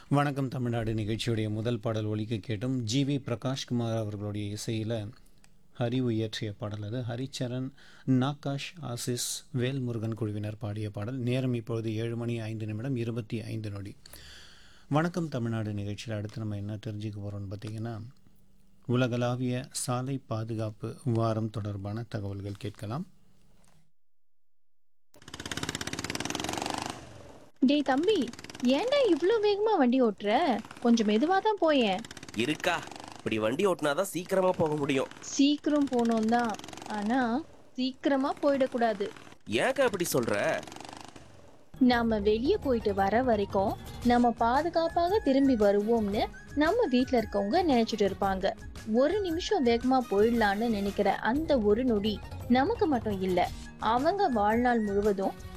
வணக்கம் தமிழ்நாடு நிகழ்ச்சியுடைய முதல் பாடல் ஒலிக்க கேட்டும் ஜி வி பிரகாஷ்குமார் அவர்களுடைய இசையில் ஹரி இயற்றிய பாடல் அது ஹரிச்சரன் நாகாஷ் ஆசிஸ் வேல்முருகன் குழுவினர் பாடிய பாடல் நேரம் இப்பொழுது ஏழு மணி ஐந்து நிமிடம் இருபத்தி ஐந்து நொடி வணக்கம் தமிழ்நாடு நிகழ்ச்சியில் அடுத்து நம்ம என்ன தெரிஞ்சுக்க போகிறோம்னு பார்த்தீங்கன்னா உலகளாவிய சாலை பாதுகாப்பு வாரம் தொடர்பான தகவல்கள் கேட்கலாம் டேய் தம்பி ஏன்டா இவ்ளோ வேகமா வண்டி ஓட்டுற கொஞ்சம் மெதுவா தான் போயேன் இருக்கா இப்படி வண்டி ஓட்டினாதான் சீக்கிரமா போக முடியும் சீக்கிரம் போனோம் தான் ஆனா சீக்கிரமா போயிடக்கூடாது ஏக்கா இப்படி சொல்ற நாம வெளியே போயிட்டு வர வரைக்கும் நம்ம பாதுகாப்பாக திரும்பி வருவோம்னு நம்ம வீட்ல இருக்கவங்க நினைச்சிட்டு இருப்பாங்க ஒரு நிமிஷம் வேகமா போயிடலான்னு நினைக்கிற அந்த ஒரு நொடி நமக்கு மட்டும் இல்ல அவங்க வாழ்நாள் முழுவதும்